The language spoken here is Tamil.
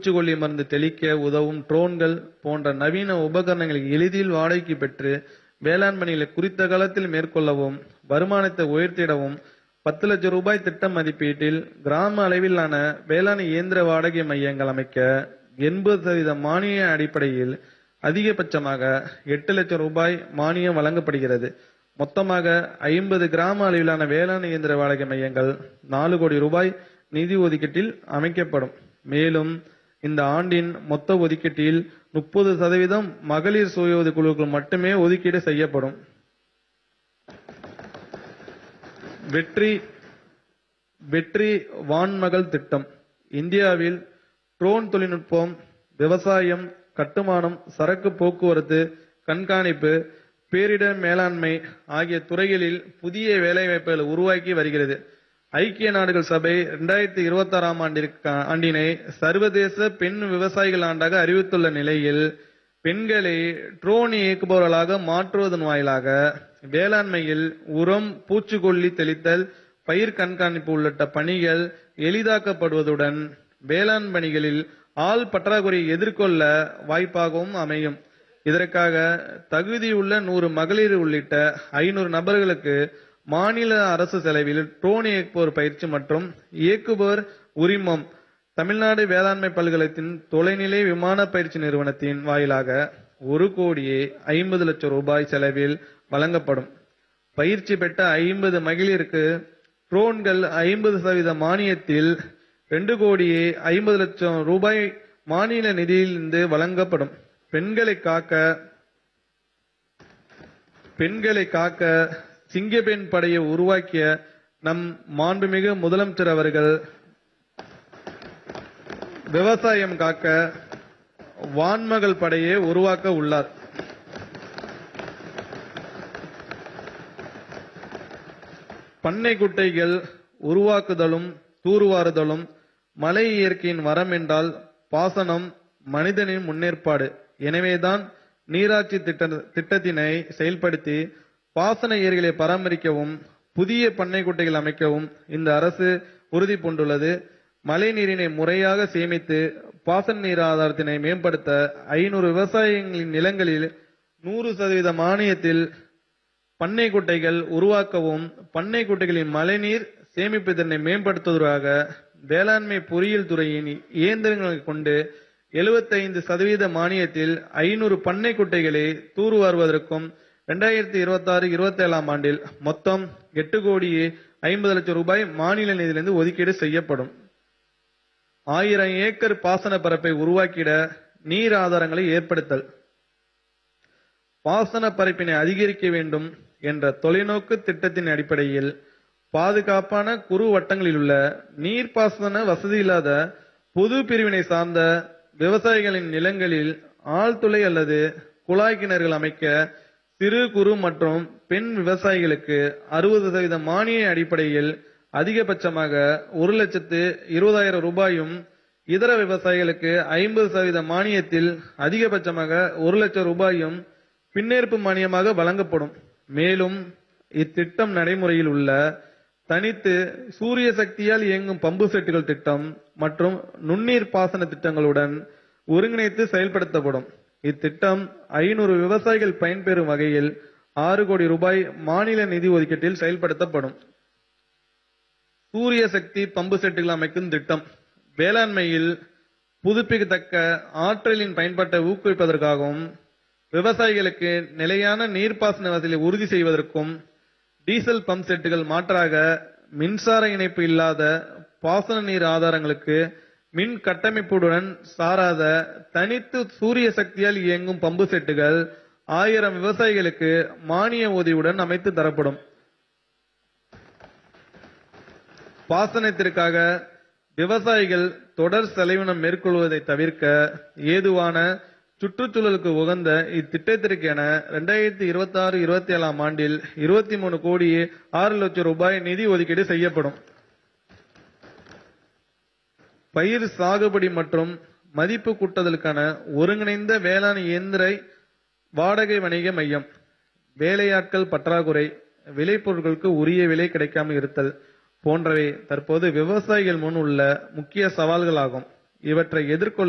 பூச்சிக்கொல்லி மருந்து தெளிக்க உதவும் ட்ரோன்கள் போன்ற நவீன உபகரணங்களை எளிதில் வாடகைக்கு பெற்று வேளாண் பணிகளை குறித்த காலத்தில் மேற்கொள்ளவும் வருமானத்தை உயர்த்திடவும் பத்து லட்சம் ரூபாய் திட்ட மதிப்பீட்டில் கிராம அளவிலான வேளாண் இயந்திர வாடகை மையங்கள் அமைக்க எண்பது சதவீத மானிய அடிப்படையில் அதிகபட்சமாக எட்டு லட்சம் ரூபாய் மானியம் வழங்கப்படுகிறது மொத்தமாக ஐம்பது கிராம அளவிலான வேளாண் இயந்திர வாடகை மையங்கள் நாலு கோடி ரூபாய் நிதி ஒதுக்கீட்டில் அமைக்கப்படும் மேலும் இந்த ஆண்டின் மொத்த ஒதுக்கீட்டில் முப்பது சதவீதம் மகளிர் சுய உதவி குழுக்கள் மட்டுமே ஒதுக்கீடு செய்யப்படும் வெற்றி வெற்றி வான்மகள் திட்டம் இந்தியாவில் ட்ரோன் தொழில்நுட்பம் விவசாயம் கட்டுமானம் சரக்கு போக்குவரத்து கண்காணிப்பு பேரிடர் மேலாண்மை ஆகிய துறைகளில் புதிய வேலைவாய்ப்புகளை உருவாக்கி வருகிறது ஐக்கிய நாடுகள் சபை இரண்டாயிரத்தி இருபத்தி ஆறாம் ஆண்டிற்கு ஆண்டினை சர்வதேச பெண் விவசாயிகள் ஆண்டாக அறிவித்துள்ள நிலையில் பெண்களை ட்ரோன் இயக்குபவர்களாக மாற்றுவதன் வாயிலாக வேளாண்மையில் உரம் பூச்சிக்கொல்லி தெளித்தல் பயிர் கண்காணிப்பு உள்ளிட்ட பணிகள் எளிதாக்கப்படுவதுடன் வேளாண் பணிகளில் ஆள் பற்றாக்குறையை எதிர்கொள்ள வாய்ப்பாகவும் அமையும் இதற்காக தகுதியுள்ள நூறு மகளிர் உள்ளிட்ட ஐநூறு நபர்களுக்கு மாநில அரசு செலவில் ட்ரோன் இயக்குபவர் பயிற்சி மற்றும் இயக்குபவர் உரிமம் தமிழ்நாடு வேளாண்மை பல்கலைத்தின் தொலைநிலை விமான பயிற்சி நிறுவனத்தின் வாயிலாக ஒரு கோடியே ஐம்பது லட்சம் ரூபாய் செலவில் வழங்கப்படும் பயிற்சி பெற்ற ஐம்பது மகளிருக்கு ட்ரோன்கள் ஐம்பது சதவீத மானியத்தில் ரெண்டு கோடியே ஐம்பது லட்சம் ரூபாய் மாநில நிதியிலிருந்து வழங்கப்படும் பெண்களை காக்க பெண்களை காக்க சிங்கப்பெண் படையை உருவாக்கிய நம் மாண்புமிகு முதலமைச்சர் அவர்கள் விவசாயம் காக்க வான்மகள் படையை உருவாக்க உள்ளார் பண்ணை குட்டைகள் உருவாக்குதலும் தூர்வாறுதலும் மலை இயற்கையின் வரம் என்றால் பாசனம் மனிதனின் முன்னேற்பாடு எனவேதான் நீராட்சி திட்ட திட்டத்தினை செயல்படுத்தி பாசன ஏரிகளை பராமரிக்கவும் புதிய பண்ணை குட்டைகள் அமைக்கவும் இந்த அரசு உறுதி பூண்டுள்ளது மழை நீரினை முறையாக சேமித்து பாசன நீர் ஆதாரத்தினை மேம்படுத்த ஐநூறு விவசாயிகளின் நிலங்களில் நூறு சதவீத மானியத்தில் பண்ணை குட்டைகள் உருவாக்கவும் பண்ணை குட்டைகளின் மழைநீர் சேமிப்பு திறனை மேம்படுத்துவதற்காக வேளாண்மை பொறியியல் துறையின் இயந்திரங்களை கொண்டு 75% சதவீத மானியத்தில் ஐநூறு பண்ணை குட்டைகளை தூர்வாருவதற்கும் இரண்டாயிரத்தி இருபத்தி ஆறு இருபத்தி ஏழாம் ஆண்டில் மொத்தம் எட்டு கோடியே ஐம்பது லட்சம் ரூபாய் மாநில நிதியிலிருந்து ஒதுக்கீடு செய்யப்படும் ஆயிரம் ஏக்கர் பாசன பரப்பை உருவாக்கிட நீர் ஆதாரங்களை ஏற்படுத்தல் பாசன பரப்பினை அதிகரிக்க வேண்டும் என்ற தொலைநோக்கு திட்டத்தின் அடிப்படையில் பாதுகாப்பான குறு வட்டங்களில் உள்ள நீர்ப்பாசன வசதி இல்லாத பொது பிரிவினை சார்ந்த விவசாயிகளின் நிலங்களில் ஆழ்துளை அல்லது குழாய் கிணறுகள் அமைக்க சிறு குறு மற்றும் பெண் விவசாயிகளுக்கு அறுபது சதவீத மானிய அடிப்படையில் அதிகபட்சமாக ஒரு லட்சத்து இருபதாயிரம் ரூபாயும் இதர விவசாயிகளுக்கு ஐம்பது சதவீத மானியத்தில் அதிகபட்சமாக ஒரு லட்சம் ரூபாயும் பின்னேற்பு மானியமாக வழங்கப்படும் மேலும் இத்திட்டம் நடைமுறையில் உள்ள தனித்து சூரிய சக்தியால் இயங்கும் பம்பு செட்டுகள் திட்டம் மற்றும் நுண்ணீர் பாசன திட்டங்களுடன் ஒருங்கிணைத்து செயல்படுத்தப்படும் இத்திட்டம் ஐநூறு விவசாயிகள் பயன்பெறும் வகையில் ஆறு கோடி ரூபாய் மாநில நிதி ஒதுக்கீட்டில் செயல்படுத்தப்படும் சூரிய சக்தி பம்பு செட்டுகள் அமைக்கும் திட்டம் வேளாண்மையில் புதுப்பிக்கத்தக்க ஆற்றலின் பயன்பாட்டை ஊக்குவிப்பதற்காகவும் விவசாயிகளுக்கு நிலையான நீர்ப்பாசன வசதியை உறுதி செய்வதற்கும் டீசல் பம்ப் செட்டுகள் மாற்றாக மின்சார இணைப்பு இல்லாத பாசன நீர் ஆதாரங்களுக்கு மின் கட்டமைப்புடன் சாராத தனித்து சூரிய சக்தியால் இயங்கும் பம்பு செட்டுகள் ஆயிரம் விவசாயிகளுக்கு மானிய உதவியுடன் அமைத்து தரப்படும் பாசனத்திற்காக விவசாயிகள் தொடர் செலவினம் மேற்கொள்வதை தவிர்க்க ஏதுவான சுற்றுச்சூழலுக்கு உகந்த இத்திட்டத்திற்கு என இரண்டாயிரத்தி இருபத்தி ஆறு இருபத்தி ஏழாம் ஆண்டில் இருபத்தி மூணு கோடி ஆறு லட்சம் ரூபாய் நிதி ஒதுக்கீடு செய்யப்படும் பயிர் சாகுபடி மற்றும் மதிப்பு கூட்டுதலுக்கான ஒருங்கிணைந்த வேளாண் இயந்திர வாடகை வணிக மையம் வேலையாட்கள் பற்றாக்குறை விளைபொருட்களுக்கு உரிய விலை கிடைக்காமல் இருத்தல் போன்றவை தற்போது விவசாயிகள் முன் உள்ள முக்கிய சவால்களாகும் இவற்றை எதிர்கொள்ள